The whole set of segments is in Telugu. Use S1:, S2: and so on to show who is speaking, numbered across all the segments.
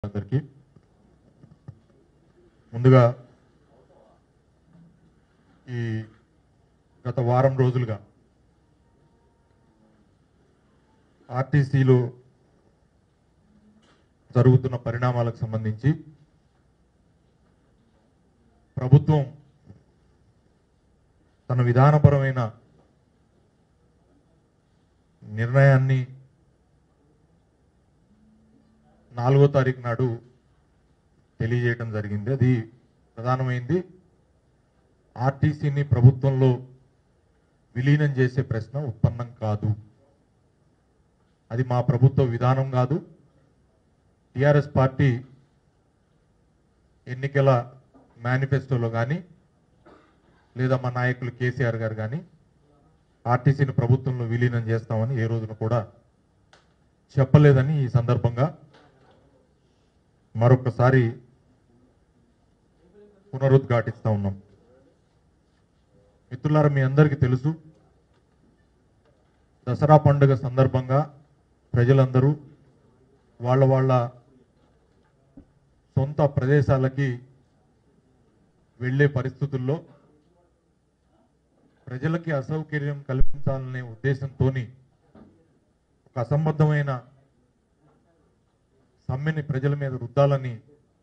S1: అందరికీ ముందుగా ఈ గత వారం రోజులుగా ఆర్టీసీలో జరుగుతున్న పరిణామాలకు సంబంధించి ప్రభుత్వం తన విధానపరమైన నిర్ణయాన్ని నాలుగో తారీఖు నాడు తెలియజేయడం జరిగింది అది ప్రధానమైంది ఆర్టీసీని ప్రభుత్వంలో విలీనం చేసే ప్రశ్న ఉత్పన్నం కాదు అది మా ప్రభుత్వ విధానం కాదు టిఆర్ఎస్ పార్టీ ఎన్నికల మేనిఫెస్టోలో కానీ లేదా మా నాయకులు కేసీఆర్ గారు కానీ ఆర్టీసీని ప్రభుత్వంలో విలీనం చేస్తామని ఏ రోజున కూడా చెప్పలేదని ఈ సందర్భంగా మరొకసారి పునరుద్ఘాటిస్తా ఉన్నాం మిత్రులారా మీ అందరికీ తెలుసు దసరా పండుగ సందర్భంగా ప్రజలందరూ వాళ్ళ వాళ్ళ సొంత ప్రదేశాలకి వెళ్ళే పరిస్థితుల్లో ప్రజలకి అసౌకర్యం కల్పించాలనే ఉద్దేశంతో ఒక అసంబద్ధమైన సమ్మెని ప్రజల మీద రుద్దాలని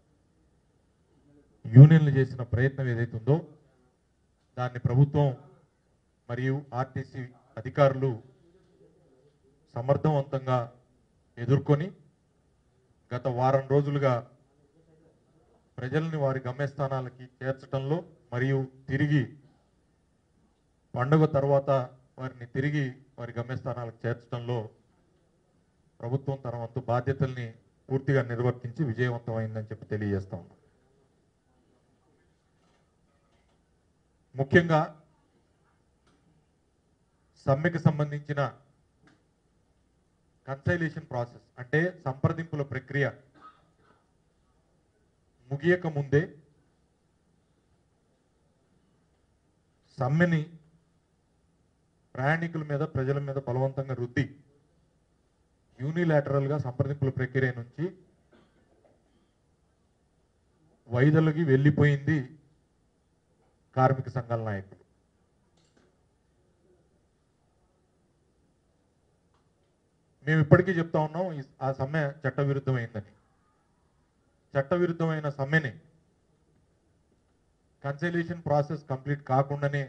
S1: యూనియన్లు చేసిన ప్రయత్నం ఏదైతుందో దాన్ని ప్రభుత్వం మరియు ఆర్టీసీ అధికారులు సమర్థవంతంగా ఎదుర్కొని గత వారం రోజులుగా ప్రజల్ని వారి గమ్యస్థానాలకి చేర్చడంలో మరియు తిరిగి పండుగ తర్వాత వారిని తిరిగి వారి గమ్యస్థానాలకు చేర్చడంలో ప్రభుత్వం తన వంతు బాధ్యతల్ని పూర్తిగా నిర్వర్తించి విజయవంతమైందని చెప్పి తెలియజేస్తా ఉన్నాం ముఖ్యంగా సమ్మెకు సంబంధించిన కన్సైలేషన్ ప్రాసెస్ అంటే సంప్రదింపుల ప్రక్రియ ముగియక ముందే సమ్మెని ప్రయాణికుల మీద ప్రజల మీద బలవంతంగా రుద్ది యూనిలాటరల్గా సంప్రదింపుల ప్రక్రియ నుంచి వైదొలగి వెళ్ళిపోయింది కార్మిక సంఘాల నాయకులు మేము ఇప్పటికీ చెప్తా ఉన్నాం ఈ- ఆ సమ్మె చట్టవిరుద్ధమైందని చట్టవిరుద్ధమైన సమ్మెని కన్సలేషన్ ప్రాసెస్ కంప్లీట్ కాకుండానే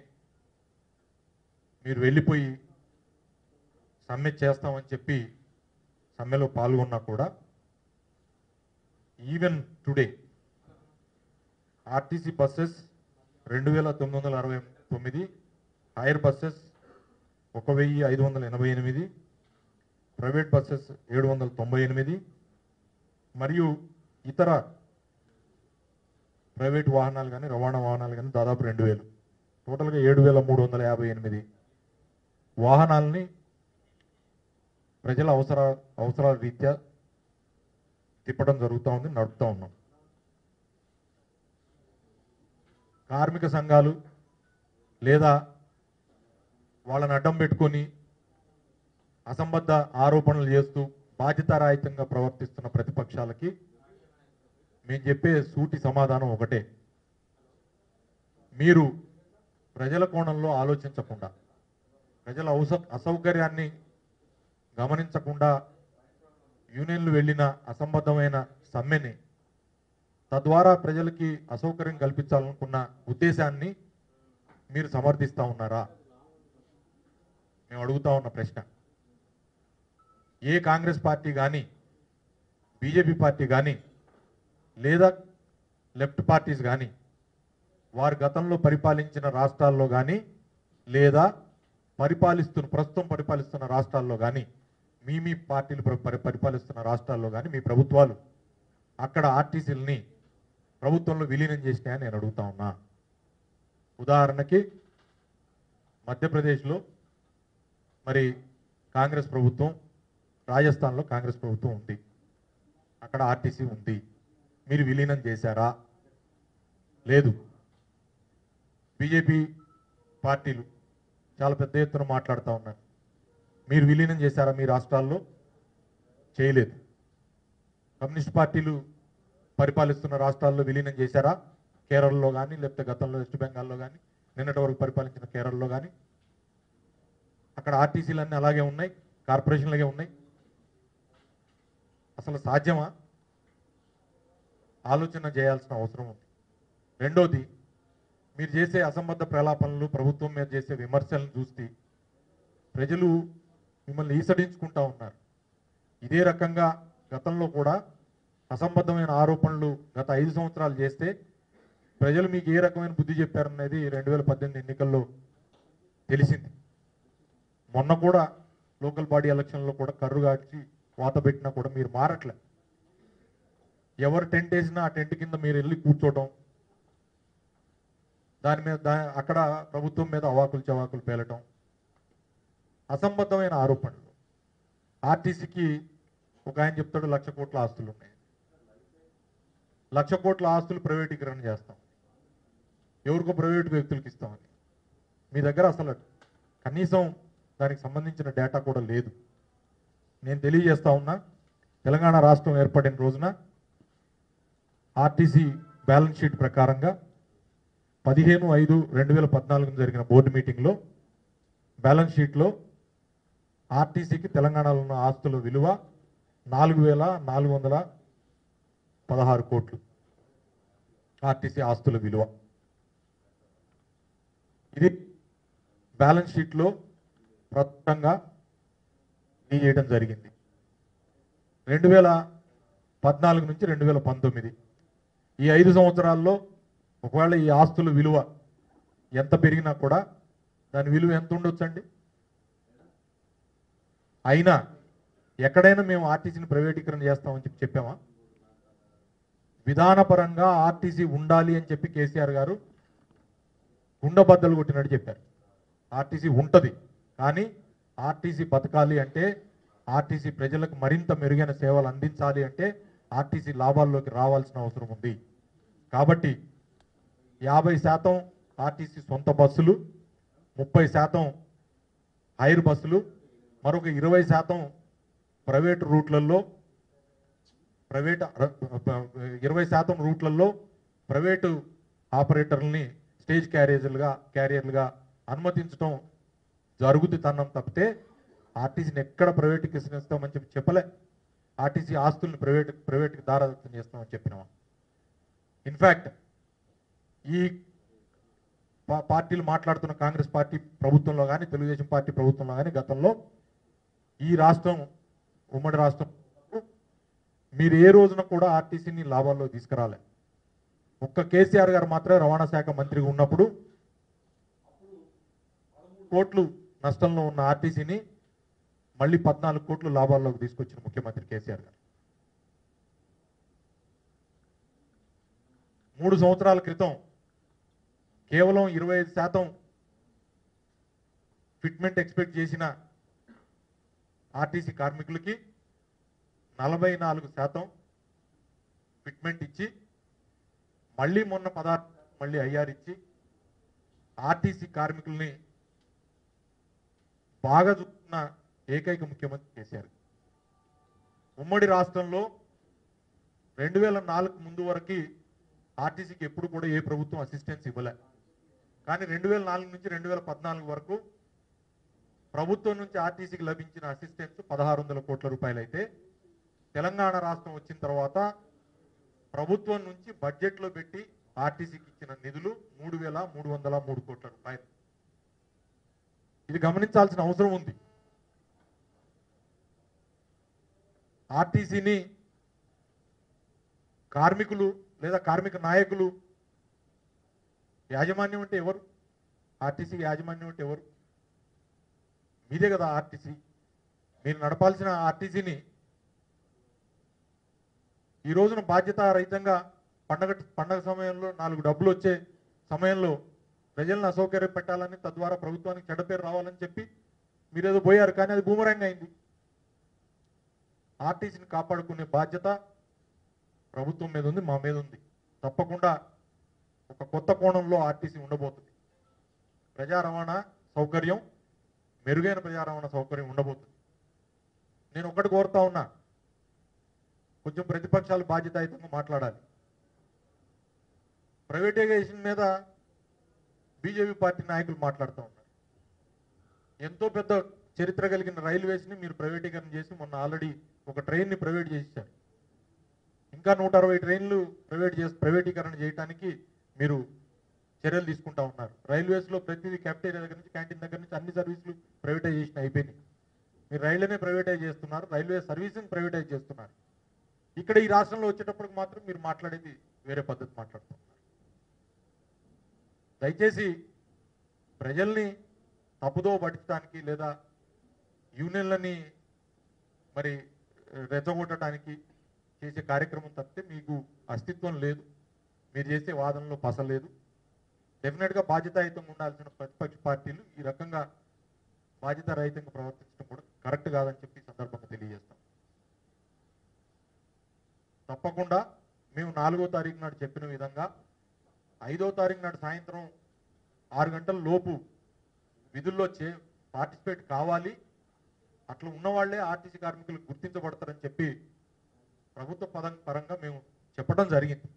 S1: మీరు వెళ్ళిపోయి సమ్మె చేస్తామని చెప్పి సమ్మెలో పాల్గొన్నా కూడా ఈవెన్ టుడే ఆర్టీసీ బస్సెస్ రెండు వేల తొమ్మిది వందల అరవై తొమ్మిది హైర్ బస్సెస్ ఒక వెయ్యి ఐదు వందల ఎనభై ఎనిమిది ప్రైవేట్ బస్సెస్ ఏడు వందల తొంభై ఎనిమిది మరియు ఇతర ప్రైవేట్ వాహనాలు కానీ రవాణా వాహనాలు కానీ దాదాపు రెండు వేలు టోటల్గా ఏడు వేల మూడు వందల యాభై ఎనిమిది వాహనాలని ప్రజల అవసర అవసరాల రీత్యా తిప్పడం జరుగుతూ ఉంది నడుపుతూ ఉన్నాం కార్మిక సంఘాలు లేదా వాళ్ళని అడ్డం పెట్టుకొని అసంబద్ధ ఆరోపణలు చేస్తూ బాధ్యతారాహితంగా ప్రవర్తిస్తున్న ప్రతిపక్షాలకి మేము చెప్పే సూటి సమాధానం ఒకటే మీరు ప్రజల కోణంలో ఆలోచించకుండా ప్రజల అవస అసౌకర్యాన్ని గమనించకుండా యూనియన్లు వెళ్ళిన అసంబద్ధమైన సమ్మెని తద్వారా ప్రజలకి అసౌకర్యం కల్పించాలనుకున్న ఉద్దేశాన్ని మీరు సమర్థిస్తా ఉన్నారా మేము అడుగుతా ఉన్న ప్రశ్న ఏ కాంగ్రెస్ పార్టీ కానీ బీజేపీ పార్టీ కానీ లేదా లెఫ్ట్ పార్టీస్ కానీ వారు గతంలో పరిపాలించిన రాష్ట్రాల్లో కానీ లేదా పరిపాలిస్తున్న ప్రస్తుతం పరిపాలిస్తున్న రాష్ట్రాల్లో కానీ మీ మీ పార్టీలు పరి- పరి- పరిపాలిస్తున్న రాష్ట్రాల్లో కానీ మీ ప్రభుత్వాలు అక్కడ ఆర్టీసీలని ప్రభుత్వంలో విలీనం చేసినాయని నేను అడుగుతా ఉన్నా ఉదాహరణకి మధ్యప్రదేశ్లో మరి కాంగ్రెస్ ప్రభుత్వం రాజస్థాన్లో కాంగ్రెస్ ప్రభుత్వం ఉంది అక్కడ ఆర్టీసీ ఉంది మీరు విలీనం చేశారా లేదు బీజేపీ పార్టీలు చాలా పెద్ద ఎత్తున మాట్లాడుతూ ఉన్నారు మీరు విలీనం చేశారా మీ రాష్ట్రాల్లో చేయలేదు కమ్యూనిస్ట్ పార్టీలు పరిపాలిస్తున్న రాష్ట్రాల్లో విలీనం చేశారా కేరళలో కానీ లేకపోతే గతంలో వెస్ట్ బెంగాల్లో కానీ నిన్నటి వరకు పరిపాలించిన కేరళలో కానీ అక్కడ ఆర్టీసీలు అన్నీ అలాగే ఉన్నాయి కార్పొరేషన్లగే ఉన్నాయి అసలు సాధ్యమా ఆలోచన చేయాల్సిన అవసరం ఉంది రెండోది మీరు చేసే అసంబద్ధ ప్రలాపనలు ప్రభుత్వం మీద చేసే విమర్శలను చూస్తే ప్రజలు మిమ్మల్ని ఈసడించుకుంటా ఉన్నారు ఇదే రకంగా గతంలో కూడా అసంబద్ధమైన ఆరోపణలు గత ఐదు సంవత్సరాలు చేస్తే ప్రజలు మీకు ఏ రకమైన బుద్ధి చెప్పారనేది రెండు వేల పద్దెనిమిది ఎన్నికల్లో తెలిసింది మొన్న కూడా లోకల్ బాడీ ఎలక్షన్లో కూడా కర్రు కాచి వాత పెట్టినా కూడా మీరు మారట్లే ఎవరు టెంట్ వేసినా ఆ టెంట్ కింద మీరు వెళ్ళి కూర్చోవడం దాని మీద దా అక్కడ ప్రభుత్వం మీద అవాకులు చవాకులు పేలటం అసంబద్ధమైన ఆరోపణలు ఆర్టీసీకి ఒక ఆయన చెప్తాడు లక్ష కోట్ల ఆస్తులు ఉన్నాయి లక్ష కోట్ల ఆస్తులు ప్రైవేటీకరణ చేస్తాం ఎవరికో ప్రైవేట్ వ్యక్తులకు ఇస్తామని మీ దగ్గర అసలు కనీసం దానికి సంబంధించిన డేటా కూడా లేదు నేను తెలియజేస్తా ఉన్నా తెలంగాణ రాష్ట్రం ఏర్పడిన రోజున ఆర్టీసీ బ్యాలెన్స్ షీట్ ప్రకారంగా పదిహేను ఐదు రెండు వేల పద్నాలుగున జరిగిన బోర్డు మీటింగ్లో బ్యాలెన్స్ షీట్లో ఆర్టీసీకి తెలంగాణలో ఉన్న ఆస్తుల విలువ నాలుగు వేల నాలుగు వందల పదహారు కోట్లు ఆర్టీసీ ఆస్తుల విలువ ఇది బ్యాలెన్స్ షీట్లో ప్రస్తుతంగా చేయడం జరిగింది రెండు వేల పద్నాలుగు నుంచి రెండు వేల పంతొమ్మిది ఈ ఐదు సంవత్సరాల్లో ఒకవేళ ఈ ఆస్తుల విలువ ఎంత పెరిగినా కూడా దాని విలువ ఎంత ఉండొచ్చండి అయినా ఎక్కడైనా మేము ఆర్టీసీని ప్రైవేటీకరణ చేస్తామని చెప్పి చెప్పామా విధానపరంగా ఆర్టీసీ ఉండాలి అని చెప్పి కేసీఆర్ గారు గుండెబద్దలు కొట్టినట్టు చెప్పారు ఆర్టీసీ ఉంటుంది కానీ ఆర్టీసీ బతకాలి అంటే ఆర్టీసీ ప్రజలకు మరింత మెరుగైన సేవలు అందించాలి అంటే ఆర్టీసీ లాభాల్లోకి రావాల్సిన అవసరం ఉంది కాబట్టి యాభై శాతం ఆర్టీసీ సొంత బస్సులు ముప్పై శాతం హైర్ బస్సులు మరొక ఇరవై శాతం ప్రైవేట్ రూట్లలో ప్రైవేట్ ఇరవై శాతం రూట్లలో ప్రైవేటు ఆపరేటర్లని స్టేజ్ క్యారేజర్లుగా క్యారియర్లుగా అనుమతించడం జరుగుతున్నం తప్పితే ఆర్టీసీని ఎక్కడ ప్రైవేటీకరణ చేస్తామని చెప్పి చెప్పలే ఆర్టీసీ ఆస్తుల్ని ప్రైవేట్ ప్రైవేట్కి దారాదత్తం చేస్తామని చెప్పినామా ఇన్ఫ్యాక్ట్ ఈ పా- పార్టీలు మాట్లాడుతున్న కాంగ్రెస్ పార్టీ ప్రభుత్వంలో కానీ తెలుగుదేశం పార్టీ ప్రభుత్వంలో కానీ గతంలో ఈ రాష్ట్రం ఉమ్మడి రాష్ట్రం మీరు ఏ రోజున కూడా ఆర్టీసీని లాభాల్లో తీసుకురాలే ఒక్క కేసీఆర్ గారు మాత్రమే రవాణా శాఖ మంత్రిగా ఉన్నప్పుడు కోట్లు నష్టంలో ఉన్న ఆర్టీసీని మళ్ళీ పద్నాలుగు కోట్లు లాభాల్లోకి తీసుకొచ్చిన ముఖ్యమంత్రి కేసీఆర్ గారు మూడు సంవత్సరాల క్రితం కేవలం ఇరవై ఐదు శాతం ఫిట్మెంట్ ఎక్స్పెక్ట్ చేసిన ఆర్టీసీ కార్మికులకి నలభై నాలుగు శాతం ఫిట్మెంట్ ఇచ్చి మళ్ళీ మొన్న పదహారు మళ్ళీ ఐఆర్ ఇచ్చి ఆర్టీసీ కార్మికుల్ని బాగా చూస్తున్న ఏకైక ముఖ్యమంత్రి కేసీఆర్ ఉమ్మడి రాష్ట్రంలో రెండు వేల నాలుగు ముందు వరకు ఆర్టీసీకి ఎప్పుడు కూడా ఏ ప్రభుత్వం అసిస్టెన్స్ ఇవ్వలే కానీ రెండు వేల నాలుగు నుంచి రెండు వేల పద్నాలుగు వరకు ప్రభుత్వం నుంచి ఆర్టీసీకి లభించిన అసిస్టెన్స్ పదహారు వందల కోట్ల రూపాయలు అయితే తెలంగాణ రాష్ట్రం వచ్చిన తర్వాత ప్రభుత్వం నుంచి బడ్జెట్లో పెట్టి ఆర్టీసీకి ఇచ్చిన నిధులు మూడు వేల మూడు వందల మూడు కోట్ల రూపాయలు ఇది గమనించాల్సిన అవసరం ఉంది ఆర్టీసీని కార్మికులు లేదా కార్మిక నాయకులు యాజమాన్యం అంటే ఎవరు ఆర్టీసీ యాజమాన్యం అంటే ఎవరు మీదే కదా ఆర్టీసీ మీరు నడపాల్సిన ఆర్టీసీని ఈ రోజున బాధ్యత రహితంగా పండగ పండగ సమయంలో నాలుగు డబ్బులు వచ్చే సమయంలో ప్రజలను అసౌకర్యం పెట్టాలని తద్వారా ప్రభుత్వానికి చెడ్డ పేరు రావాలని చెప్పి మీరేదో పోయారు కానీ అది బూమరంగ్ అయింది ఆర్టీసీని కాపాడుకునే బాధ్యత ప్రభుత్వం మీద ఉంది మా మీద ఉంది తప్పకుండా ఒక కొత్త కోణంలో ఆర్టీసీ ఉండబోతుంది ప్రజా రవాణా సౌకర్యం మెరుగైన ప్రజా రవాణా సౌకర్యం ఉండబోతుంది నేను ఒకటి కోరుతా ఉన్నా కొంచెం ప్రతిపక్షాలు బాధ్యతాయుతంగా మాట్లాడాలి ప్రైవేటైజేషన్ మీద బీజేపీ పార్టీ నాయకులు మాట్లాడుతూ ఉన్నారు ఎంతో పెద్ద చరిత్ర కలిగిన రైల్వేస్ని మీరు ప్రైవేటీకరణ చేసి మొన్న ఆల్రెడీ ఒక ట్రైన్ని ప్రైవేట్ చేశారు ఇంకా నూట అరవై ట్రైన్లు ప్రైవేట్ చేసి ప్రైవేటీకరణ చేయడానికి మీరు చర్యలు తీసుకుంటా ఉన్నారు రైల్వేస్లో ప్రతిదీ క్యాఫ్టేరియా దగ్గర నుంచి క్యాంటీన్ దగ్గర నుంచి అన్ని సర్వీసులు ప్రైవేటైజేషన్ అయిపోయినాయి మీరు రైళ్లనే ప్రైవేటైజ్ చేస్తున్నారు రైల్వే సర్వీసింగ్ ప్రైవేటైజ్ చేస్తున్నారు ఇక్కడ ఈ రాష్ట్రంలో వచ్చేటప్పటికి మాత్రం మీరు మాట్లాడేది వేరే పద్ధతి మాట్లాడుతున్నారు దయచేసి ప్రజల్ని తప్పుదో పట్టించడానికి లేదా యూనియన్లని మరి రెచ్చగొట్టడానికి చేసే కార్యక్రమం తప్పితే మీకు అస్తిత్వం లేదు మీరు చేసే వాదనలో పసలేదు డెఫినెట్గా బాధ్యతాయుతంగా ఉండాల్సిన ప్రతిపక్ష పార్టీలు ఈ రకంగా బాధ్యత రహితంగా ప్రవర్తించడం కూడా కరెక్ట్ కాదని చెప్పి ఈ సందర్భంగా తెలియజేస్తాం తప్పకుండా మేము నాలుగో తారీఖు నాడు చెప్పిన విధంగా ఐదో తారీఖు నాడు సాయంత్రం ఆరు గంటల లోపు విధుల్లో చే పార్టిసిపేట్ కావాలి అట్లా ఉన్నవాళ్లే ఆర్టీసీ కార్మికులు గుర్తించబడతారని చెప్పి ప్రభుత్వ పదం పరంగా మేము చెప్పడం జరిగింది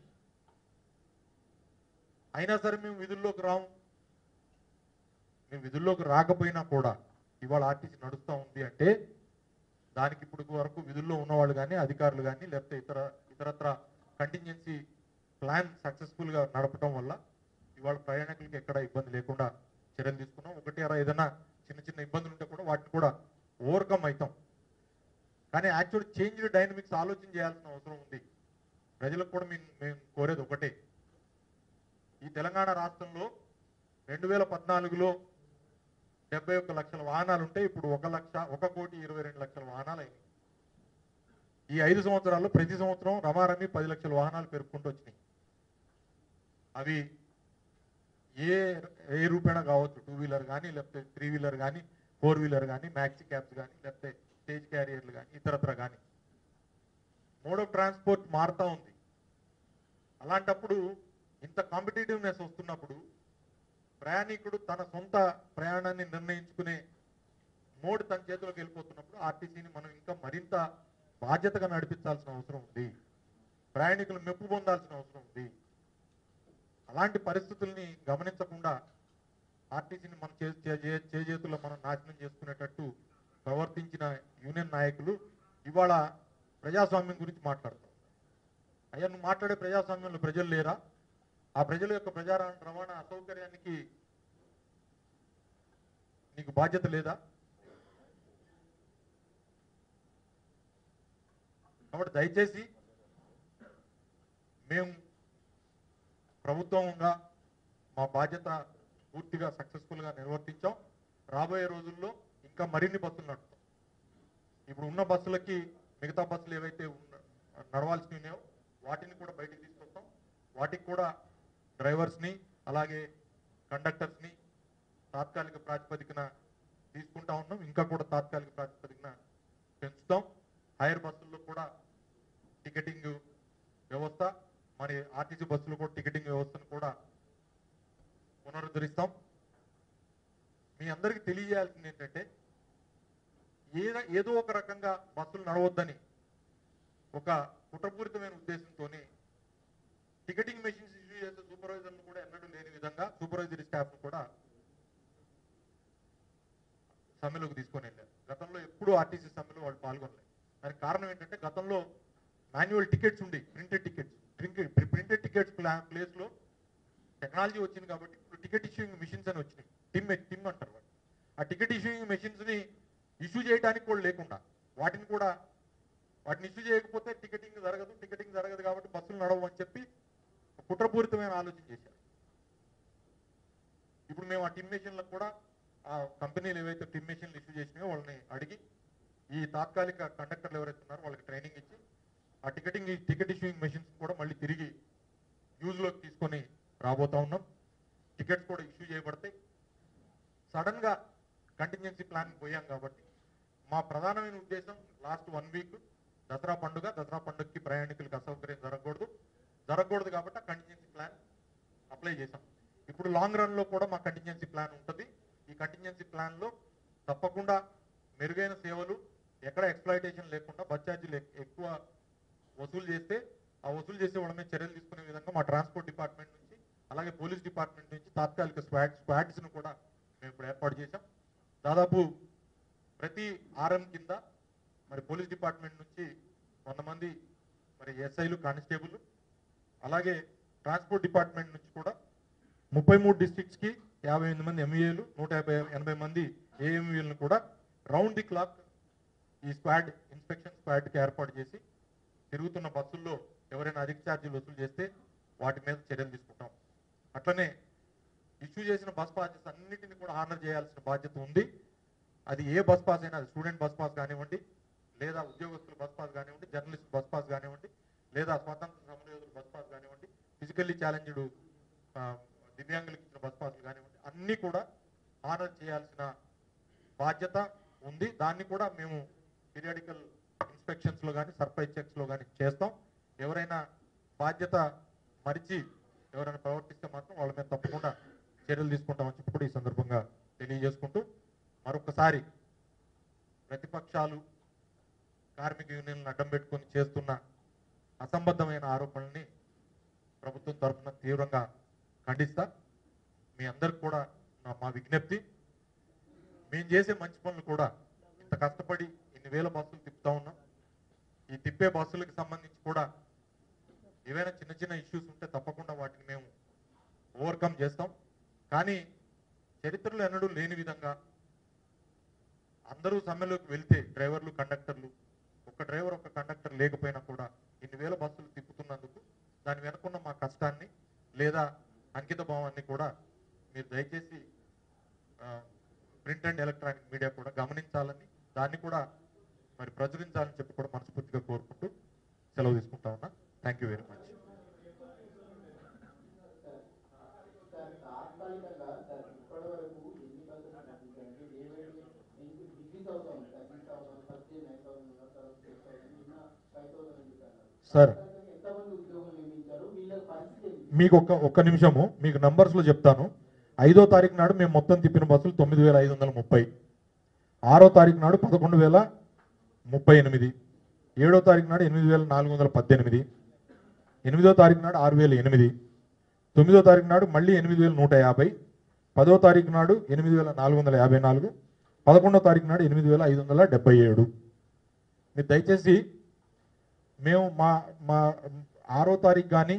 S1: అయినా సరే మేము విధుల్లోకి రాము మేము విధుల్లోకి రాకపోయినా కూడా ఇవాళ ఆర్టీసీ నడుస్తూ ఉంది అంటే దానికి ఇప్పుడు వరకు విధుల్లో ఉన్నవాళ్ళు కానీ అధికారులు కానీ లేకపోతే ఇతర ఇతరత్ర కంటింజెన్సీ ప్లాన్ సక్సెస్ఫుల్గా నడపడం వల్ల ఇవాళ ప్రయాణికులకి ఎక్కడ ఇబ్బంది లేకుండా చర్యలు తీసుకున్నాం ఒకటి అరా ఏదైనా చిన్న చిన్న ఇబ్బందులు ఉంటే కూడా వాటిని కూడా ఓవర్కమ్ అవుతాం కానీ యాక్చువల్ చేంజ్ డైనమిక్స్ ఆలోచన చేయాల్సిన అవసరం ఉంది ప్రజలకు కూడా మేము మేము కోరేది ఒకటే ఈ తెలంగాణ రాష్ట్రంలో రెండు వేల పద్నాలుగులో డెబ్బై ఒక్క లక్షల వాహనాలు ఉంటే ఇప్పుడు ఒక లక్ష ఒక కోటి ఇరవై రెండు లక్షల వాహనాలు అయినాయి ఈ ఐదు సంవత్సరాల్లో ప్రతి సంవత్సరం రమారమి పది లక్షల వాహనాలు పెరుగుకుంటూ వచ్చినాయి అవి ఏ ఏ రూపేణ కావచ్చు టూ వీలర్ కానీ లేకపోతే త్రీ వీలర్ కానీ ఫోర్ వీలర్ కానీ మ్యాక్సీ క్యాబ్స్ కానీ లేకపోతే స్టేజ్ క్యారియర్లు కానీ ఇతరత్ర కానీ మోడ్ ఆఫ్ ట్రాన్స్పోర్ట్ మారుతూ ఉంది అలాంటప్పుడు ఇంత కాంపిటేటివ్నెస్ వస్తున్నప్పుడు ప్రయాణికుడు తన సొంత ప్రయాణాన్ని నిర్ణయించుకునే మోడ్ తన చేతిలోకి వెళ్ళిపోతున్నప్పుడు ఆర్టీసీని మనం ఇంకా మరింత బాధ్యతగా నడిపించాల్సిన అవసరం ఉంది ప్రయాణికులు మెప్పు పొందాల్సిన అవసరం ఉంది అలాంటి పరిస్థితుల్ని గమనించకుండా ఆర్టీసీని మన చే- చే- చే- చేజేతుల్లో మనం నాశనం చేసుకునేటట్టు ప్రవర్తించిన యూనియన్ నాయకులు ఇవాళ ప్రజాస్వామ్యం గురించి మాట్లాడతారు అయ్యా నువ్వు మాట్లాడే ప్రజాస్వామ్యంలో ప్రజలు లేరా ఆ ప్రజల యొక్క ప్రజా రవాణా అసౌకర్యానికి నీకు బాధ్యత లేదా కాబట్టి దయచేసి మేము ప్రభుత్వంగా మా బాధ్యత పూర్తిగా సక్సెస్ఫుల్గా నిర్వర్తించాం రాబోయే రోజుల్లో ఇంకా మరిన్ని బస్సులు నడుపుతాం ఇప్పుడు ఉన్న బస్సులకి మిగతా బస్సులు ఏవైతే ఉన్న నడవాల్సి ఉన్నాయో వాటిని కూడా బయటికి తీసుకొస్తాం వాటికి కూడా డ్రైవర్స్ని అలాగే కండక్టర్స్ని తాత్కాలిక ప్రాతిపదికన తీసుకుంటా ఉన్నాం ఇంకా కూడా తాత్కాలిక ప్రాతిపదికన పెంచుతాం హైర్ బస్సుల్లో కూడా టికెటింగ్ వ్యవస్థ మరి ఆర్టీసీ బస్సులు కూడా టికెటింగ్ వ్యవస్థను కూడా పునరుద్ధరిస్తాం మీ అందరికీ తెలియజేయాల్సింది ఏంటంటే ఏదో ఏదో ఒక రకంగా బస్సులు నడవద్దని ఒక కుట్రపూరితమైన ఉద్దేశంతో టికెటింగ్ మెషిన్స్ ఇష్యూ చేసే సూపర్వైజర్లు కూడా ఎన్నడూ లేని విధంగా సూపర్వైజరీ స్టాఫ్ కూడా సమ్మెలోకి తీసుకొని వెళ్ళారు గతంలో ఎప్పుడూ ఆర్టీసీ సమ్మెలో వాళ్ళు పాల్గొనలేదు దానికి కారణం ఏంటంటే గతంలో మాన్యువల్ టికెట్స్ ఉండి printed tickets printed tickets place లో టెక్నాలజీ వచ్చింది కాబట్టి ఇప్పుడు టికెట్ ఇష్యూయింగ్ మిషన్స్ అని వచ్చినాయి టిమ్ టిమ్ అంటారు వాటిని. ఆ టికెట్ ఇష్యూయింగ్ మెషిన్స్ ని ఇష్యూ చేయడానికి కూడా లేకుండా వాటిని కూడా వాటిని ఇష్యూ చేయకపోతే టికెటింగ్ జరగదు టికెటింగ్ జరగదు కాబట్టి బస్సులు నడవు అని చెప్పి కుట్రపూరితమైన ఆలోచన చేశారు ఇప్పుడు మేము ఆ టిమ్ మెషిన్లకు కూడా ఆ కంపెనీలు ఏవైతే టిమ్ మెషిన్లు ఇష్యూ చేసినాయో వాళ్ళని అడిగి ఈ తాత్కాలిక కండక్టర్లు ఎవరైతే ఉన్నారో వాళ్ళకి ట్రైనింగ్ ఇచ్చి ఆ టికెటింగ్ టికెట్ ఇష్యూయింగ్ మెషిన్స్ కూడా మళ్ళీ తిరిగి యూజ్లోకి తీసుకొని రాబోతా ఉన్నాం టికెట్స్ కూడా ఇష్యూ చేయబడతాయి సడన్ గా కంటింజెన్సీ ప్లాన్ పోయాం కాబట్టి మా ప్రధానమైన ఉద్దేశం లాస్ట్ వన్ వీక్ దసరా పండుగ దసరా పండుగకి ప్రయాణికులకు అసౌకర్యం జరగకూడదు జరగకూడదు కాబట్టి ఆ కంటింజెన్సీ ప్లాన్ అప్లై చేశాం ఇప్పుడు లాంగ్ రన్ లో కూడా మా కంటింజెన్సీ ప్లాన్ ఉంటుంది ఈ కంటింజెన్సీ ప్లాన్ లో తప్పకుండా మెరుగైన సేవలు ఎక్కడ ఎక్స్ప్లాయిటేషన్ లేకుండా బస్ ఛార్జీలు ఎక్- ఎక్కువ వసూలు చేస్తే ఆ వసూలు చేసే వాళ్ళ మీద చర్యలు తీసుకునే విధంగా మా ట్రాన్స్పోర్ట్ డిపార్ట్మెంట్ నుంచి అలాగే పోలీస్ డిపార్ట్మెంట్ నుంచి తాత్కాలిక స్క్వాడ్ స్క్వాడ్స్ను కూడా మేము ఇప్పుడు ఏర్పాటు చేశాం దాదాపు ప్రతి ఆర్ఎం కింద మరి పోలీస్ డిపార్ట్మెంట్ నుంచి కొంతమంది మరి ఎస్ఐలు కానిస్టేబుల్ అలాగే ట్రాన్స్పోర్ట్ డిపార్ట్మెంట్ నుంచి కూడా ముప్పై మూడు డిస్ట్రిక్ట్స్కి యాభై ఎనిమిది మంది ఎంఈఏలు నూట యాభై ఎనభై మంది ఏఎంఈలను కూడా రౌండ్ ది క్లాక్ ఈ స్క్వాడ్ ఇన్స్పెక్షన్ స్క్వాడ్కి ఏర్పాటు చేసి తిరుగుతున్న బస్సుల్లో ఎవరైనా అధిక ఛార్జీలు వసూలు చేస్తే వాటి మీద చర్యలు తీసుకుంటాం అట్లనే ఇష్యూ చేసిన బస్ పాసెస్ అన్నిటిని కూడా హానర్ చేయాల్సిన బాధ్యత ఉంది అది ఏ బస్ పాస్ అయినా స్టూడెంట్ బస్ పాస్ కానివ్వండి లేదా ఉద్యోగస్తుల బస్ పాస్ కానివ్వండి జర్నలిస్ట్ బస్ పాస్ కానివ్వండి లేదా స్వాతంత్ర సమరయోధుల బస్ పాస్ కానివ్వండి ఫిజికల్లీ ఛాలెంజ్డ్ దివ్యాంగులకు ఇచ్చిన బస్ పాస్లు కానివ్వండి అన్నీ కూడా హానర్ చేయాల్సిన బాధ్యత ఉంది దాన్ని కూడా మేము పీరియాడికల్ ఇన్స్పెక్షన్స్ లో కానీ సర్ప్రైజ్ చెక్స్ లో కానీ చేస్తాం ఎవరైనా బాధ్యత మరిచి ఎవరైనా ప్రవర్తిస్తే మాత్రం వాళ్ళ మీద తప్పకుండా చర్యలు తీసుకుంటామని చెప్పి కూడా ఈ సందర్భంగా తెలియజేసుకుంటూ మరొకసారి ప్రతిపక్షాలు కార్మిక యూనియన్లను అడ్డం పెట్టుకొని చేస్తున్న అసంబద్ధమైన ఆరోపణల్ని ప్రభుత్వం తరఫున తీవ్రంగా ఖండిస్తా మీ అందరికి కూడా నా- మా విజ్ఞప్తి మేము చేసే మంచి పనులు కూడా ఇంత కష్టపడి ఇన్ని వేల బస్సులు తిప్పుతా ఉన్నాం ఈ తిప్పే బస్సులకు సంబంధించి కూడా ఏవైనా చిన్న చిన్న ఇష్యూస్ ఉంటే తప్పకుండా వాటిని మేము ఓవర్కమ్ చేస్తాం కానీ చరిత్రలో ఎన్నడూ లేని విధంగా అందరూ సమ్మెలోకి వెళ్తే డ్రైవర్లు కండక్టర్లు ఒక డ్రైవర్ ఒక కండక్టర్ లేకపోయినా కూడా ఇన్ని వేల బస్సులు తిప్పుతున్నందుకు దాని వెనుకున్న మా కష్టాన్ని లేదా అంకిత భావాన్ని కూడా మీరు దయచేసి ప్రింట్ అండ్ ఎలక్ట్రానిక్ మీడియా కూడా గమనించాలని దాన్ని కూడా మరి ప్రచురించాలని చెప్పి కూడా మనస్ఫూర్తిగా కోరుకుంటూ సెలవు తీసుకుంటా ఉన్నా thank you very much
S2: sir తాత్కాలికంగా సార్ ఇప్పటి వరకు ఎన్ని బస్సులు నడిపించారంటే ఏవైతే మీకు డిగ్రీస్ అవుతాం sir six thousand first nine thousand తర్వాత సిక్స్ థౌసండ్ నిన్న ఫైవ్ థౌసండ్ అన్నారు
S1: సార్
S2: తాత్కాలికంగా ఎంతమంది ఉద్యోగులు నియమించారు వీళ్ళ పరిస్థితి ఏంటి?
S1: మీకు ఒక్క ఒక్క నిమిషము మీకు numbers లో చెప్తాను ఐదో తారీఖు నాడు మేము మొత్తం తిప్పిన బస్సులు తొమ్మిది వేల ఐదు వందల ముప్పై ఆరో తారీఖు నాడు పదకొండు వేల ముప్పై ఎనిమిది ఏడో తారీఖు నాడు ఎనిమిది వేల నాలుగు వందల పద్దెనిమిది ఎనిమిదో తారీఖు నాడు ఆరు వేల ఎనిమిది తొమ్మిదో తారీఖు నాడు మళ్ళీ ఎనిమిది వేల నూట యాభై పదో తారీఖు నాడు ఎనిమిది వేల నాలుగు వందల యాభై నాలుగు పదకొండో తారీఖు నాడు ఎనిమిది వేల ఐదు వందల డెబ్బై ఏడు మీరు దయచేసి మేము మా మా ఆరో తారీఖు కానీ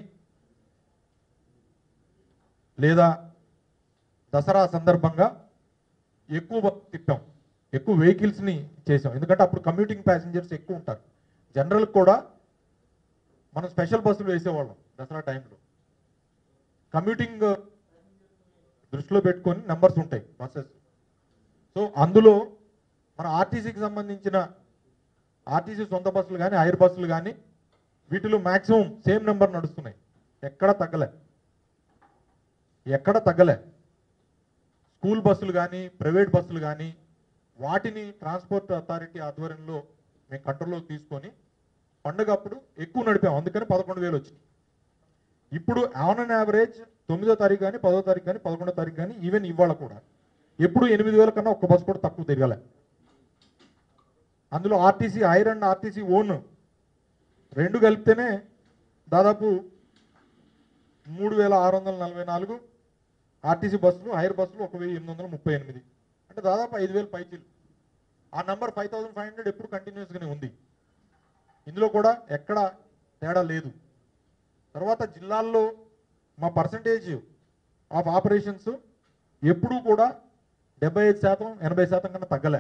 S1: లేదా దసరా సందర్భంగా ఎక్కువ బ- తిప్పాం ఎక్కువ వెహికల్స్ని చేసాం ఎందుకంటే అప్పుడు కమ్యూటింగ్ ప్యాసింజర్స్ ఎక్కువ ఉంటారు జనరల్ కూడా మనం స్పెషల్ బస్సులు వేసేవాళ్ళం దసరా టైంలో కమ్యూటింగ్ దృష్టిలో పెట్టుకొని నెంబర్స్ ఉంటాయి బస్సెస్ సో అందులో మన ఆర్టీసీకి సంబంధించిన ఆర్టీసీ సొంత బస్సులు కానీ ఐర్ బస్సులు కానీ వీటిలో మ్యాక్సిమం సేమ్ నెంబర్ నడుస్తున్నాయి ఎక్కడ తగ్గలే ఎక్కడ తగ్గలే స్కూల్ బస్సులు కానీ ప్రైవేట్ బస్సులు కానీ వాటిని ట్రాన్స్పోర్ట్ అథారిటీ ఆధ్వర్యంలో మేము కంట్రోల్లోకి తీసుకొని పండుగ అప్పుడు ఎక్కువ నడిపాం అందుకని పదకొండు వేలు వచ్చింది ఇప్పుడు ఆన్ అన్ యావరేజ్ తొమ్మిదో తారీఖు కానీ పదో తారీఖు కానీ పదకొండో తారీఖు కానీ ఈవెన్ ఇవాళ కూడా ఎప్పుడు ఎనిమిది వేల కన్నా ఒక్క బస్సు కూడా తక్కువ తిరగలే అందులో RTC hire and RTC own రెండు కలిపితేనే దాదాపు మూడు వేల ఆరు వందల నలభై నాలుగు ఆర్టీసీ బస్సులు హైర్ బస్సులు ఒక వెయ్యి ఎనిమిది వందల ముప్పై ఎనిమిది అంటే దాదాపు ఐదు వేలు పైచీలు ఆ number five thousand five hundred ఎప్పుడు కంటిన్యూస్గానే ఉంది ఇందులో కూడా ఎక్కడ తేడా లేదు తర్వాత జిల్లాల్లో మా పర్సంటేజ్ ఆఫ్ ఆపరేషన్స్ ఎప్పుడూ కూడా డెబ్బై ఐదు శాతం ఎనభై శాతం కన్నా తగ్గలే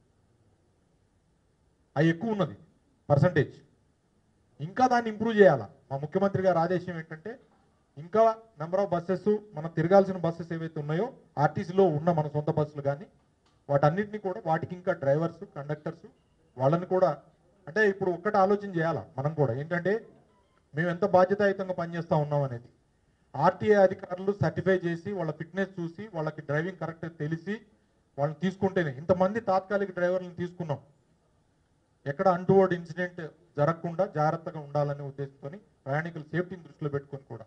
S1: అవి ఎక్కువ ఉన్నది పర్సంటేజ్ ఇంకా దాన్ని ఇంప్రూవ్ చేయాలా మా ముఖ్యమంత్రి గారి ఆదేశం ఏంటంటే ఇంకా నెంబర్ ఆఫ్ బస్సెస్ మనం తిరగాల్సిన బస్సెస్ ఏవైతే ఉన్నాయో ఆర్టీసీలో ఉన్న మన సొంత బస్సులు కానీ వాటన్నిటిని కూడా వాటికి ఇంకా డ్రైవర్స్ కండక్టర్స్ వాళ్ళని కూడా అంటే ఇప్పుడు ఒక్కటి ఆలోచన చేయాలా మనం కూడా ఏంటంటే మేము ఎంత బాధ్యతాయుతంగా పనిచేస్తూ ఉన్నాం అనేది ఆర్టీఏ అధికారులు సర్టిఫై చేసి వాళ్ళ ఫిట్నెస్ చూసి వాళ్ళకి డ్రైవింగ్ కరెక్ట్ తెలిసి వాళ్ళని తీసుకుంటేనే ఇంతమంది తాత్కాలిక డ్రైవర్లను తీసుకున్నాం ఎక్కడ అంటువర్డ్ ఇన్సిడెంట్ జరగకుండా జాగ్రత్తగా ఉండాలనే ఉద్దేశంతో ప్రయాణికుల సేఫ్టీని దృష్టిలో పెట్టుకొని కూడా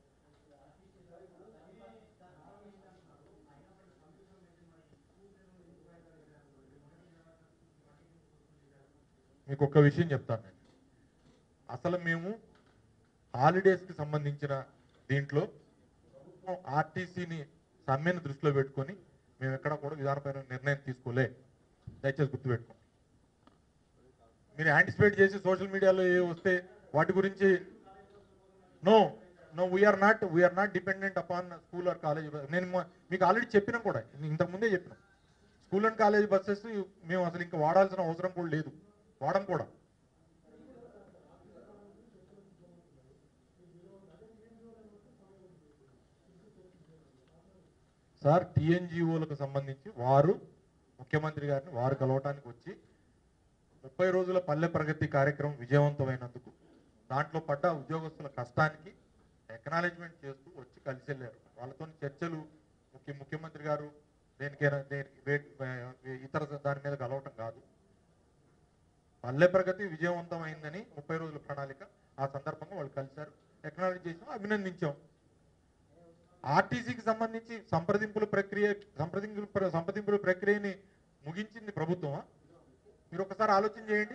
S1: మీకు ఒక్క విషయం చెప్తాను నేను అసలు మేము హాలిడేస్కి సంబంధించిన దీంట్లో ప్రభుత్వం ఆర్టీసీని సమ్మెను దృష్టిలో పెట్టుకొని మేము ఎక్కడ కూడా విధానపరమైన నిర్ణయం తీసుకోలే దయచేసి గుర్తుపెట్టుకోండి మీరు యాంటిసిపేట్ చేసి సోషల్ మీడియాలో ఏ వస్తే వాటి గురించి no no we're not we're not dependent upon school or college నేను మొ- మీకు ఆల్రెడీ చెప్పినా కూడా ఇంతకు ముందే చెప్పిన స్కూల్ అండ్ కాలేజ్ బస్సెస్ మేము అసలు ఇంకా వాడాల్సిన అవసరం కూడా లేదు వాడం కూడా సార్ టీఎన్జిఓలకు సంబంధించి వారు ముఖ్యమంత్రి గారిని వారు కలవటానికి వచ్చి ముప్పై రోజుల పల్లె ప్రగతి కార్యక్రమం విజయవంతమైనందుకు దాంట్లో పడ్డ ఉద్యోగస్తుల కష్టానికి ఎక్నాలెడ్జ్మెంట్ చేస్తూ వచ్చి కలిసి వెళ్ళారు వాళ్ళతో చర్చలు ముఖ్య ముఖ్యమంత్రి గారు దేనికైనా దేనికి వే- వే- ఇతర దాని మీద కలవటం కాదు పల్లె ప్రగతి విజయవంతమైందని ముప్పై రోజుల ప్రణాళిక ఆ సందర్భంగా వాళ్ళు కలిశారు ఎక్నాలెడ్జ్ చేసాం అభినందించాం ఆర్టీసీకి సంబంధించి సంప్రదింపుల ప్రక్రియ సంప్రదింపుల ప్ర- సంప్రదింపుల ప్రక్రియని ముగించింది ప్రభుత్వమా మీరు ఒకసారి ఆలోచన చేయండి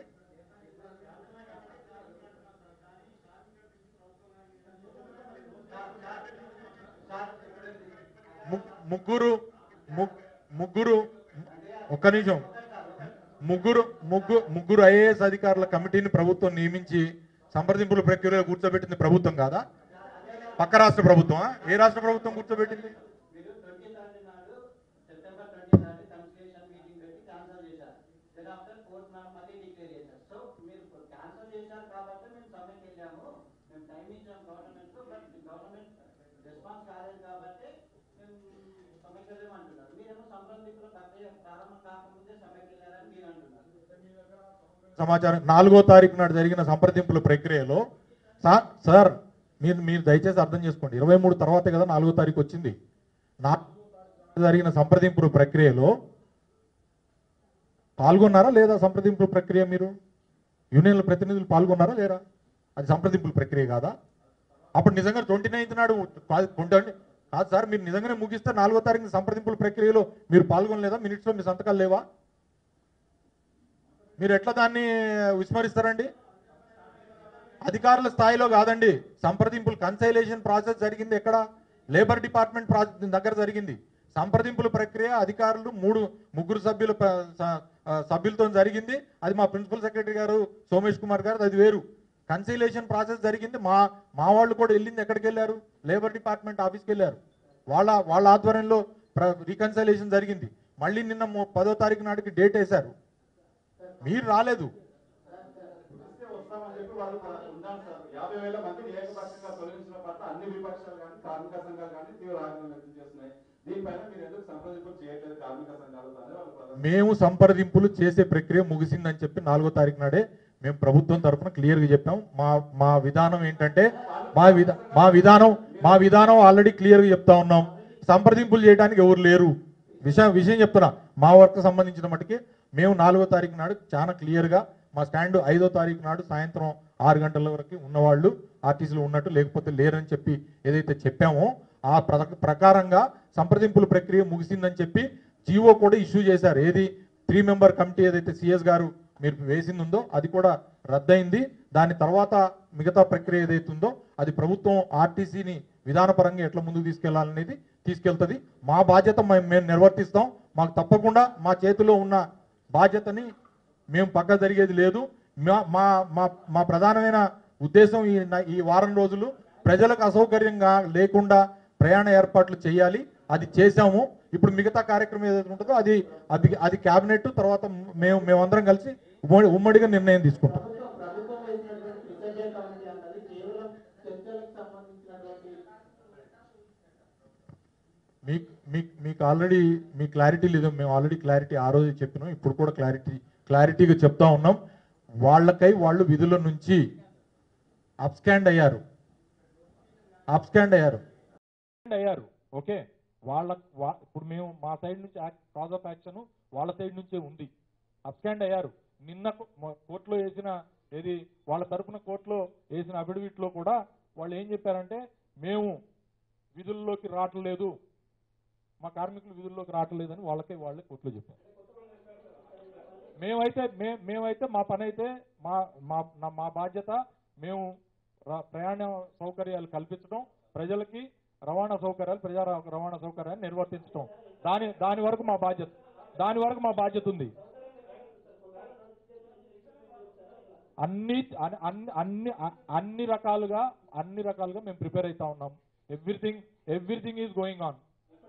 S1: ము- ముగ్గురు ము- ముగ్గురు ఒక్క నిమిషం ముగ్గురు ముగ్గురు ముగ్గురు ఐఏఎస్ అధికారుల కమిటీని ప్రభుత్వం నియమించి సంప్రదింపుల ప్రక్రియలో కూర్చోబెట్టింది ప్రభుత్వం కాదా పక్క రాష్ట్ర ప్రభుత్వమా ఏ రాష్ట్ర ప్రభుత్వం కూర్చోబెట్టింది
S2: మీరు ట్వంటీ థర్డ్ నాడు September twenty third consultation meeting పెట్టి క్యాన్సల్ చేశారు దెన్ ఆఫ్టర్ కోర్ట్ నాడు మళ్ళీ డిక్లేర్ చేశారు సో మీరు క్యాన్సల్ చేశారు కాబట్టి మేము సమ్మెకి వెళ్ళాము మేము టైం ఇచ్చాము గవర్నమెంట్ బట్ గవర్నమెంట్ రెస్పాన్స్ కాలేదు కాబట్టి మేము సమ్మెకి వెళ్ళామంటున్నారు మీరేమో సంబంధికుల ప్రక్రియ ప్రారంభం కాకముందే సమ్మెకి వెళ్ళారని మీరు అంటున్నారు
S1: సమాచారం నాలుగో తారీఖు నాడు జరిగిన సంప్రదింపుల ప్రక్రియలో సార్ సార్ మీరు మీరు దయచేసి అర్థం చేసుకోండి ఇరవై మూడు తర్వాతే కదా నాలుగో తారీఖు వచ్చింది నాలుగో తారీఖు జరిగిన సంప్రదింపుల ప్రక్రియలో పాల్గొన్నారా లేదా సంప్రదింపుల ప్రక్రియ మీరు యూనియన్ల ప్రతినిధులు పాల్గొన్నారా లేరా అది సంప్రదింపుల ప్రక్రియ కాదా అప్పుడు నిజంగా ట్వంటీ నైన్త్ నాడు కాదు కొంటండి కాదు సార్ మీరు నిజంగానే ముగిస్తే నాలుగో తారీఖు సంప్రదింపుల ప్రక్రియలో మీరు పాల్గొనలేదా మినిట్స్లో మీ సంతకాలు లేవా మీరు ఎట్లా దాన్ని విస్మరిస్తారండి అధికారుల స్థాయిలో కాదండి సంప్రదింపులు కన్సైలేషన్ ప్రాసెస్ జరిగింది ఎక్కడ లేబర్ డిపార్ట్మెంట్ ప్రాసెస్ దగ్గర జరిగింది సంప్రదింపుల ప్రక్రియ అధికారులు మూడు ముగ్గురు సభ్యుల ప- స- ఆ, సభ్యులతో జరిగింది అది మా ప్రిన్సిపల్ సెక్రటరీ గారు సోమేష్ కుమార్ గారు అది వేరు కన్సైలేషన్ ప్రాసెస్ జరిగింది మా మా వాళ్ళు కూడా వెళ్ళింది ఎక్కడికి వెళ్ళారు లేబర్ డిపార్ట్మెంట్ ఆఫీస్కి వెళ్ళారు వాళ్ళ వాళ్ళ ఆధ్వర్యంలో రీకన్సైలేషన్ జరిగింది మళ్ళీ నిన్న మొ- పదో తారీఖు నాటికి డేట్ వేశారు మీరు రాలేదు
S3: పిలిస్తే వస్తామని చెప్పి వాళ్ళు కూడా ఉన్నాం సార్ యాభై వేల మందిని ఏకపక్షంగా తొలగించిన పట్ల అన్ని విపక్షాలు కానీ కార్మిక సంఘాలు కానీ తీవ్ర ఆగ్రహం వ్యక్తం చేస్తున్నాయి దీనిపైన మీరు ఎందుకు సంప్రదింపులు చేయట్లేదు కార్మిక సంఘాలతో అని వాళ్ళు ప్రధాన
S1: మేము సంప్రదింపులు చేసే ప్రక్రియ ముగిసిందని చెప్పి నాలుగో తారీఖు నాడే మేము ప్రభుత్వం తరఫున క్లియర్గా చెప్పాం మా మా విధానం ఏంటంటే మా విధా మా విధానం మా విధానం ఆల్రెడీ క్లియర్గా చెప్తా ఉన్నాం సంప్రదింపులు చేయడానికి ఎవరు లేరు విషయం విషయం చెప్తున్నా మా వర్క్ సంబంధించిన మటుకి మేము నాలుగో తారీఖు నాడు చాలా క్లియర్గా మా స్టాండ్ ఐదో తారీఖు నాడు సాయంత్రం ఆరు గంటల వరకు ఉన్నవాళ్ళు ఆర్టీసీలో ఉన్నట్టు లేకపోతే లేరని చెప్పి ఏదైతే చెప్పామో ఆ ప్ర- ప్రకారంగా సంప్రదింపుల ప్రక్రియ ముగిసిందని చెప్పి జీవో కూడా ఇష్యూ చేశారు ఏది త్రీ మెంబర్ కమిటీ ఏదైతే సిఎస్ గారు మీరు వేసింది ఉందో అది కూడా రద్దయింది దాని తర్వాత మిగతా ప్రక్రియ ఏదైతే ఉందో అది ప్రభుత్వం ఆర్టీసీని విధానపరంగా ఎట్లా ముందుకు తీసుకెళ్లాలనేది తీసుకెళ్తుంది మా బాధ్యత మేము మేము నిర్వర్తిస్తాం మాకు తప్పకుండా మా చేతిలో ఉన్న బాధ్యతని మేము పక్క జరిగేది లేదు మా మా మా మా ప్రధానమైన ఉద్దేశం ఈ న- ఈ వారం రోజులు ప్రజలకు అసౌకర్యంగా లేకుండా ప్రయాణ ఏర్పాట్లు చేయాలి అది చేశాము ఇప్పుడు మిగతా కార్యక్రమం ఏదైతే ఉంటుందో అది అది అది క్యాబినెట్ తర్వాత మేము మేమందరం కలిసి ఉమ్మడి ఉమ్మడిగా నిర్ణయం తీసుకుంటాం
S2: ప్రభుత్వం ప్రభుత్వం వేసినటువంటి రిసర్చర్ కమిటీ అన్నది కేవలం చర్చలకు సంబంధించినటువంటి
S1: మీకు మీకు మీకు ఆల్రెడీ మీ క్లారిటీ లేదు మేము ఆల్రెడీ క్లారిటీ ఆ రోజు చెప్పినాం ఇప్పుడు కూడా క్లారిటీ క్లారిటీగా చెప్తా ఉన్నాం వాళ్ళకై వాళ్ళు విధుల నుంచి అప్స్కాండ్ అయ్యారు అప్స్కాండ్ అయ్యారు అయ్యారు ఓకే వాళ్ళ వా- ఇప్పుడు మేము మా సైడ్ నుంచి కాజ్ ఆఫ్ యాక్షన్ వాళ్ళ సైడ్ నుంచే ఉంది అప్స్కాండ్ అయ్యారు నిన్న కో- మొ- కోర్టులో వేసిన ఏది వాళ్ళ తరపున కోర్టులో వేసిన అఫిడవిట్ లో కూడా వాళ్ళు ఏం చెప్పారంటే మేము విధుల్లోకి రావట్లేదు మా కార్మికులు విధుల్లోకి రావట్లేదని వాళ్ళకే వాళ్ళే కోర్టులో చెప్పారు మేమైతే మే మేమైతే మా పని అయితే మా మా నా- మా బాధ్యత మేము ర- ప్రయాణ సౌకర్యాలు కల్పించడం ప్రజలకి రవాణా సౌకర్యాలు ప్రజా ర- రవాణా సౌకర్యాన్ని నిర్వర్తించడం దాని దాని వరకు మా బాధ్యత దాని వరకు మా బాధ్యత ఉంది అన్ని అన్- అన్ని అన్ని అ- అన్ని రకాలుగా అన్ని రకాలుగా మేము ప్రిపేర్ అవుతా ఉన్నాం everything everything is going on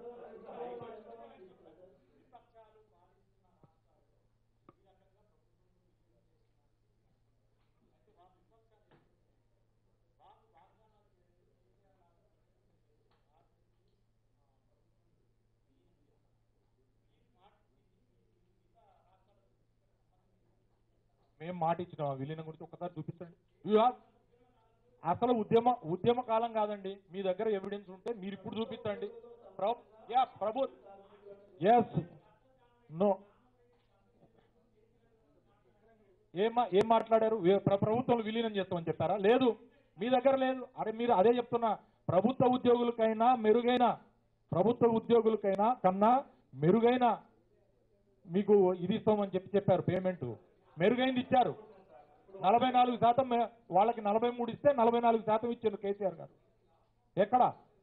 S1: మేము మాట ఇచ్చినాం ఆ విలీనం గురించి ఒకసారి చూపించండి You have- అసలు ఉద్యమ ఉద్యమ కాలం కాదండి మీ దగ్గర ఎవిడెన్స్ ఉంటే మీరు ఇప్పుడు చూపించండి ప్రభు యా ప్రభు ఎస్ నో ఏం మా- ఏం మాట్లాడారు ఏ- ప్ర- ప్రభుత్వం విలీనం చేస్తామని చెప్పారా లేదు మీ దగ్గర లేదు అరే మీరు అదే చెప్తున్నా ప్రభుత్వ ఉద్యోగులకైనా మెరుగైన ప్రభుత్వ ఉద్యోగులకైనా కన్నా మెరుగైన మీకు ఇది ఇస్తామని చెప్పి చెప్పారు పేమెంట్ మెరుగైంది ఇచ్చారు నలభై నాలుగు శాతం మే- వాళ్ళకి నలభై మూడు ఇస్తే నలభై నాలుగు శాతం ఇచ్చారు కేసీఆర్ గారు ఎక్కడ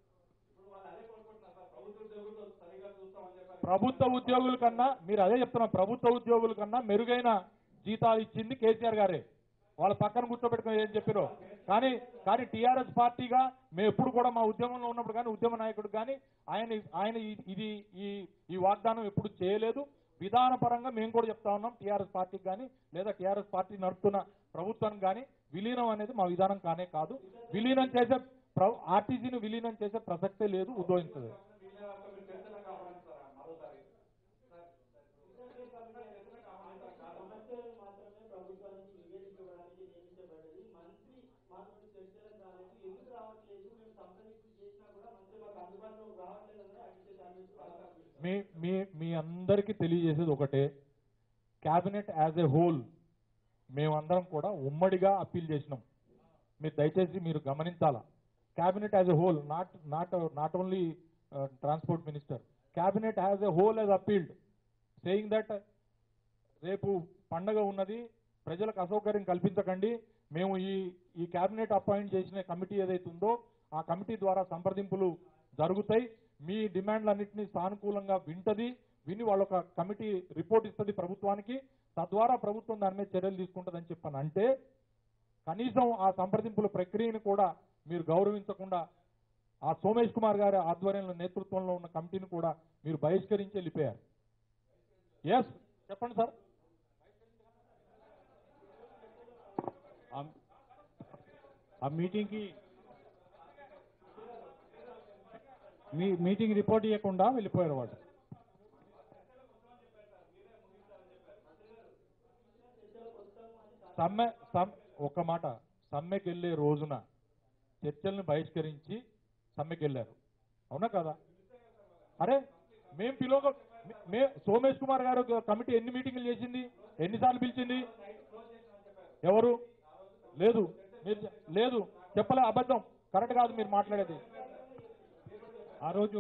S1: ప్రభుత్వ ఉద్యోగుల కన్నా మీరు అదే చెప్తున్నా ప్రభుత్వ ఉద్యోగుల కన్నా మెరుగైన జీతాలు ఇచ్చింది కేసీఆర్ గారే వాళ్ళ పక్కన కూర్చోబెట్టుకుని ఏం చెప్పారో కానీ కానీ టీఆర్ఎస్ పార్టీగా మేము ఎప్పుడు కూడా మా ఉద్యమంలో ఉన్నప్పుడు కానీ ఉద్యమ నాయకుడు కానీ ఆయన ఆయన ఈ- ఇది ఈ ఈ వాగ్దానం ఎప్పుడు చేయలేదు విధానపరంగా మేము కూడా చెప్తా ఉన్నాం టీఆర్ఎస్ పార్టీకి కానీ లేదా టీఆర్ఎస్ పార్టీ నడుపుతున్న ప్రభుత్వానికి కానీ విలీనం అనేది మా విధానం కానే కాదు విలీనం చేసే ఆర్టీసీని విలీనం చేసే ప్రసక్తే లేదు ఉద్భవించదు
S4: సమస్యలను మాత్రమే ప్రభుత్వానికి నివేదించడానికి నియమించబడ్డది మంత్రి మాతో చర్చలకు రాలేదు ఎందుకు రావట్లేదు మేము సంప్రదింపు చేసినా కూడా మంత్రి మాకు అందుబాటులో రావట్లేదు అని అడిగితే దాని గురించి బాధపడుతున్నాం.
S1: మీ మీ మీ అందరికీ తెలియజేసేది ఒకటే క్యాబినెట్ యాజ్ ఎ హోల్ మేమందరం కూడా ఉమ్మడిగా అప్పీల్ చేసినాం మీరు దయచేసి మీరు గమనించాలా cabinet as a whole not not not only transport minister cabinet as a whole as appealed saying that రేపు పండగ ఉన్నది ప్రజలకు అసౌకర్యం కల్పించకండి మేము ఈ ఈ కేబినెట్ అపాయింట్ చేసిన కమిటీ ఏదైతే ఉందో ఆ కమిటీ ద్వారా సంప్రదింపులు జరుగుతాయి మీ డిమాండ్లన్నింటినీ సానుకూలంగా వింటది విని వాళ్ళ ఒక కమిటీ రిపోర్ట్ ఇస్తుంది ప్రభుత్వానికి తద్వారా ప్రభుత్వం దాని మీద చర్యలు తీసుకుంటుందని చెప్పని అంటే కనీసం ఆ సంప్రదింపుల ప్రక్రియను కూడా మీరు గౌరవించకుండా ఆ సోమేష్ కుమార్ గారి ఆధ్వర్యంలో నేతృత్వంలో ఉన్న కమిటీని కూడా మీరు బహిష్కరించి వెళ్ళిపోయారు ఎస్ చెప్పండి సార్
S5: ఆ- ఆ మీటింగ్కి మీ మీటింగ్ రిపోర్ట్ ఇవ్వకుండా వెళ్ళిపోయారు వాళ్ళు
S1: సమ్మె సమ్ ఒక మాట సమ్మెకి వెళ్ళే రోజున చర్చల్ని బహిష్కరించి సమ్మెకి వెళ్ళారు అవునా కదా అరే మేం పిలువ మే సోమేష్ కుమార్ గారు కమిటీ ఎన్ని మీటింగ్లు చేసింది ఎన్నిసార్లు పిలిచింది ఎవరు లేదు మీరు చె- లేదు చెప్పలే అబద్ధం కరెక్ట్ కాదు మీరు మాట్లాడేది
S5: ఆ రోజు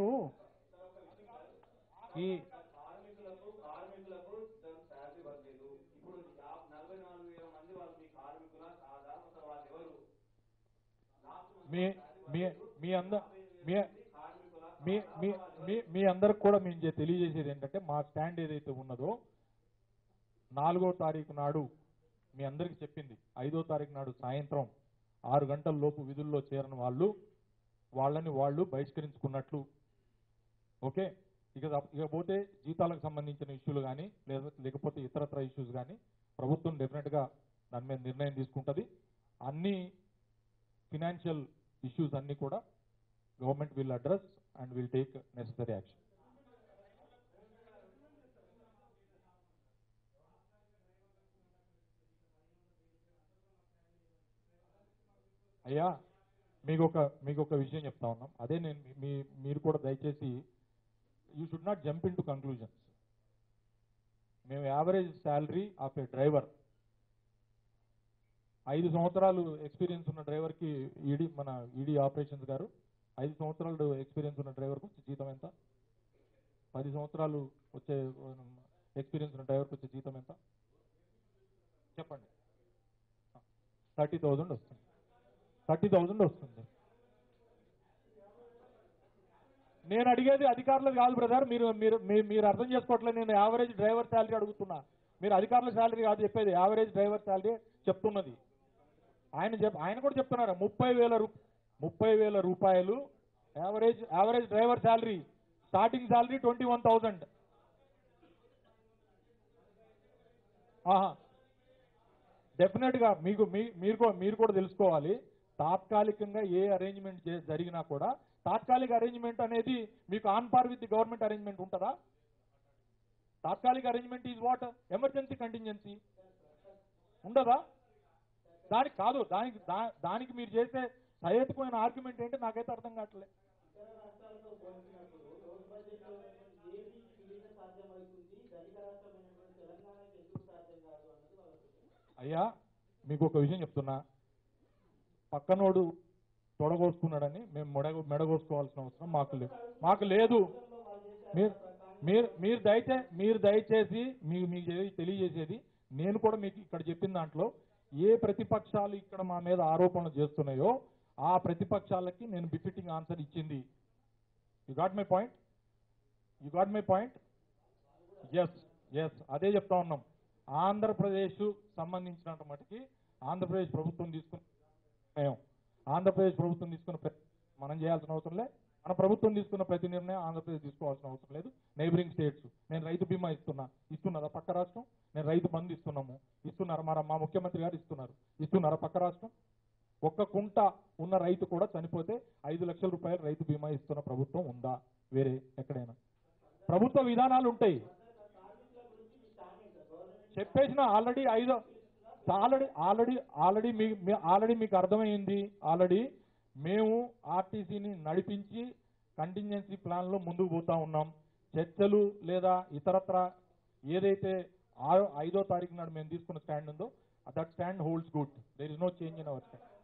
S5: ఈ
S3: కార్మికులకు కార్మికులకు శాలరీ పడలేదు ఇప్పుడు యా- నలభై నాలుగు వేల మంది వాళ్ళు మీ కార్మికుల కాదా అసలు వాళ్ళు ఎవరు
S1: మీ మీ మీ అంద మీ
S3: కార్మికుల
S1: మీ మీ మీ మీ అందరికి కూడా మేము చే- తెలియజేసేది ఏంటంటే మా స్టాండ్ ఏదైతే ఉన్నదో నాలుగో తారీఖు నాడు మీ అందరికి చెప్పింది ఐదో తారీఖు నాడు సాయంత్రం ఆరు గంటల లోపు విధుల్లో చేరని వాళ్ళు వాళ్ళని వాళ్ళు బహిష్కరించుకున్నట్లు ఓకే ఇక తప్ప- ఇక పోతే జీతాలకు సంబంధించిన ఇష్యూలు కానీ లేదా లేకపోతే ఇతరత్ర ఇష్యూస్ కానీ ప్రభుత్వం డెఫినెట్గా దాని మీద నిర్ణయం తీసుకుంటుంది అన్ని ఫినాన్షియల్ ఇష్యూస్ అన్ని కూడా government will address and will take necessary action అయ్యా మీకు ఒక మీకు ఒక విషయం చెప్తా ఉన్నాం అదే నేను మీ- మీ మీరు కూడా దయచేసి you should not jump in to conclusions మేము average salary of a driver ఐదు సంవత్సరాలు ఎక్స్పీరియన్స్ ఉన్న డ్రైవర్కి ఈడీ మన ఈడీ ఆపరేషన్స్ గారు ఐదు సంవత్సరాలు ఎక్స్పీరియన్స్ ఉన్న డ్రైవర్కి వచ్చే జీతం ఎంత పది సంవత్సరాలు వచ్చే ఎక్స్పీరియన్స్ ఉన్న డ్రైవర్కి వచ్చే జీతం ఎంత చెప్పండి థర్టీ థౌజండ్ వస్తుంది థర్టీ థౌజండ్ వస్తుంది
S5: నేను అడిగేది అధికారులు కాదు బ్రదర్ మీరు మీరు మీరు- మీరు అర్థం చేసుకోవట్లేదు నేను యావరేజ్ డ్రైవర్ శాలరీ అడుగుతున్నా మీరు అధికారుల శాలరీ కాదు చెప్పేది యావరేజ్ డ్రైవర్ శాలరీ చెప్తున్నది ఆయన చెప్ ఆయన కూడా చెప్తున్నారు ముప్పై వేల రూ ముప్పై వేల రూపాయలు average average driver salary starting salary twenty one thousand ఆహా డెఫినెట్ గా మీకు మీ- మీరు కూడా మీరు కూడా తెలుసుకోవాలి తాత్కాలికంగా ఏ అరేంజ్మెంట్ జరిగినా కూడా తాత్కాలిక అరేంజ్మెంట్ అనేది మీకు on par with the government arrangement ఉంటుందా తాత్కాలిక arrangement is what emergency contingency ఉండదా దానికి కాదు దానికి దా- దానికి మీరు చేసే సహేతుకమైన ఆర్గ్యుమెంట్ ఏంటి నాకైతే అర్థం కావట్లేదు
S4: ఇతర రాష్ట్రాలతో పోల్చినప్పుడు రోడ్ బడ్జెట్లో ఉన్నటువంటి ఏది విలీన సాధ్యమవుతుంది ధనిక రాష్ట్రమైనటువంటి తెలంగాణకి ఎందుకు సాధ్యం కాదు అన్నది వాళ్ళ క్వశ్చన్
S5: అయ్యా మీకు ఒక విషయం చెప్తున్నా పక్కనోడు తొడగోసుకున్నాడని మేము మెడ మెడగోసుకోవాల్సిన అవసరం మాకు లేదు మాకు లేదు మీరు మీరు మీరు దయచే మీరు దయచేసి మీ మీకు ఏది తెలియజేసేది నేను కూడా మీకు ఇక్కడ చెప్పిన దాంట్లో ఏ ప్రతిపక్షాలు ఇక్కడ మా మీద ఆరోపణలు చేస్తున్నాయో ఆ ప్రతిపక్షాలకి నేను బిఫిటింగ్ ఆన్సర్ ఇచ్చింది you got my point you got my point yes yes అదే చెప్తా ఉన్నాం ఆంధ్రప్రదేశ్ సంబంధించినంత మటుకి ఆంధ్రప్రదేశ్ ప్రభుత్వం తీసుకున్న నిర్ణయం ఆంధ్రప్రదేశ్ ప్రభుత్వం తీసుకున్న ప్రతి మనం చేయాల్సిన అవసరం లేదు మన ప్రభుత్వం తీసుకున్న ప్రతి నిర్ణయం ఆంధ్రప్రదేశ్ తీసుకోవాల్సిన అవసరం లేదు నైబరింగ్ స్టేట్స్ నేను రైతు బీమా ఇస్తున్నా ఇస్తున్నారా పక్క రాష్ట్రం నేను రైతు బంధు ఇస్తున్నాము ఇస్తున్నారా మన మా ముఖ్యమంత్రి గారు ఇస్తున్నారు ఇస్తున్నారా పక్క రాష్ట్రం ఒక్క కుంట ఉన్న రైతు కూడా చనిపోతే ఐదు లక్షల రూపాయలు రైతు బీమా ఇస్తున్న ప్రభుత్వం ఉందా వేరే ఎక్కడైనా ప్రభుత్వ విధానాలు ఉంటాయి చెప్పేసిన ఆల్రెడీ ఐదో ఆల్రెడీ ఆల్రెడీ ఆల్రెడీ మీ ఆల్రెడీ మీకు అర్థమైంది ఆల్రెడీ మేము ఆర్టీసీని నడిపించి కంటింజెన్సీ ప్లాన్లో ముందుకు పోతా ఉన్నాం చర్చలు లేదా ఇతరత్ర ఏదైతే ఆరో ఐదో తారీఖు నాడు మేము తీసుకున్న స్టాండ్ ఉందో that stand holds good there is no change in our stand